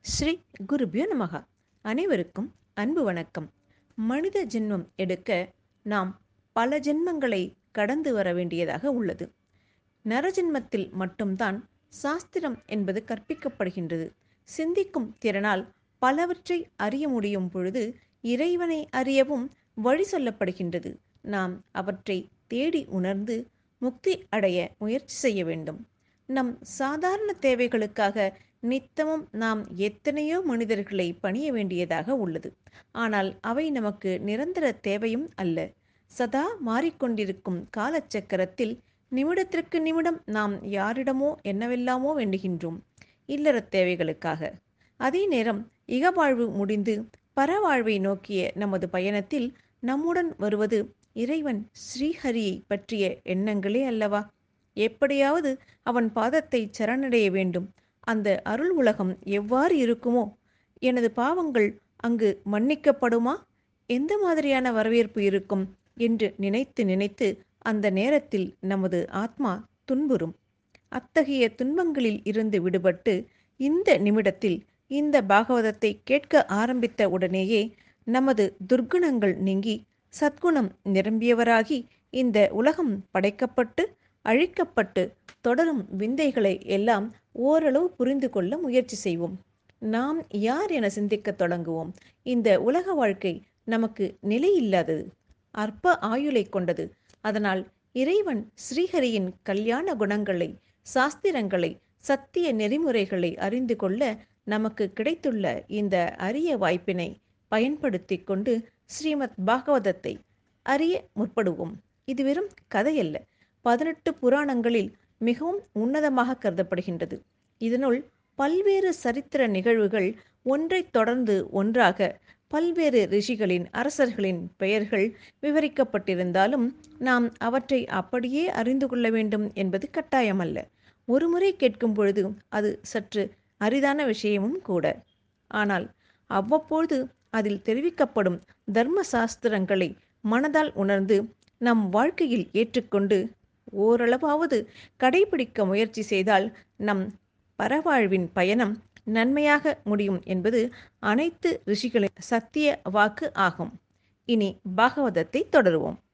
ஸ்ரீ குருபியோ நமகா அனைவருக்கும் அன்பு வணக்கம் மனித ஜென்மம் எடுக்க நாம் பல ஜென்மங்களை கடந்து வர வேண்டியதாக உள்ளது நரஜென்மத்தில் மட்டும்தான் சாஸ்திரம் என்பது கற்பிக்கப்படுகின்றது சிந்திக்கும் திறனால் பலவற்றை அறிய முடியும் பொழுது இறைவனை அறியவும் வழி சொல்லப்படுகின்றது நாம் அவற்றை தேடி உணர்ந்து முக்தி அடைய முயற்சி செய்ய வேண்டும் நம் சாதாரண தேவைகளுக்காக நித்தமும் நாம் எத்தனையோ மனிதர்களை பணிய வேண்டியதாக உள்ளது ஆனால் அவை நமக்கு நிரந்தர தேவையும் அல்ல சதா மாறிக்கொண்டிருக்கும் காலச்சக்கரத்தில் நிமிடத்திற்கு நிமிடம் நாம் யாரிடமோ என்னவெல்லாமோ வேண்டுகின்றோம் இல்லற தேவைகளுக்காக அதே நேரம் இகவாழ்வு முடிந்து பரவாழ்வை நோக்கிய நமது பயணத்தில் நம்முடன் வருவது இறைவன் ஸ்ரீஹரியை பற்றிய எண்ணங்களே அல்லவா எப்படியாவது அவன் பாதத்தை சரணடைய வேண்டும் அந்த அருள் உலகம் எவ்வாறு இருக்குமோ எனது பாவங்கள் அங்கு மன்னிக்கப்படுமா எந்த மாதிரியான வரவேற்பு இருக்கும் என்று நினைத்து நினைத்து அந்த நேரத்தில் நமது ஆத்மா துன்புறும் அத்தகைய துன்பங்களில் இருந்து விடுபட்டு இந்த நிமிடத்தில் இந்த பாகவதத்தை கேட்க ஆரம்பித்த உடனேயே நமது துர்க்குணங்கள் நீங்கி சத்குணம் நிரம்பியவராகி இந்த உலகம் படைக்கப்பட்டு அழிக்கப்பட்டு தொடரும் விந்தைகளை எல்லாம் ஓரளவு புரிந்து கொள்ள முயற்சி செய்வோம் நாம் யார் என சிந்திக்கத் தொடங்குவோம் இந்த உலக வாழ்க்கை நமக்கு நிலையில்லாதது அற்ப ஆயுளை கொண்டது அதனால் இறைவன் ஸ்ரீஹரியின் கல்யாண குணங்களை சாஸ்திரங்களை சத்திய நெறிமுறைகளை அறிந்து கொள்ள நமக்கு கிடைத்துள்ள இந்த அரிய வாய்ப்பினை பயன்படுத்தி கொண்டு ஸ்ரீமத் பாகவதத்தை அறிய முற்படுவோம் இது வெறும் கதையல்ல பதினெட்டு புராணங்களில் மிகவும் உன்னதமாக கருதப்படுகின்றது இதனுள் பல்வேறு சரித்திர நிகழ்வுகள் ஒன்றைத் தொடர்ந்து ஒன்றாக பல்வேறு ரிஷிகளின் அரசர்களின் பெயர்கள் விவரிக்கப்பட்டிருந்தாலும் நாம் அவற்றை அப்படியே அறிந்து கொள்ள வேண்டும் என்பது கட்டாயமல்ல ஒருமுறை கேட்கும் பொழுது அது சற்று அரிதான விஷயமும் கூட ஆனால் அவ்வப்பொழுது அதில் தெரிவிக்கப்படும் தர்ம சாஸ்திரங்களை மனதால் உணர்ந்து நம் வாழ்க்கையில் ஏற்றுக்கொண்டு ஓரளவாவது கடைபிடிக்க முயற்சி செய்தால் நம் பரவாழ்வின் பயணம் நன்மையாக முடியும் என்பது அனைத்து ரிஷிகளின் சத்திய வாக்கு ஆகும் இனி பாகவதத்தை தொடருவோம்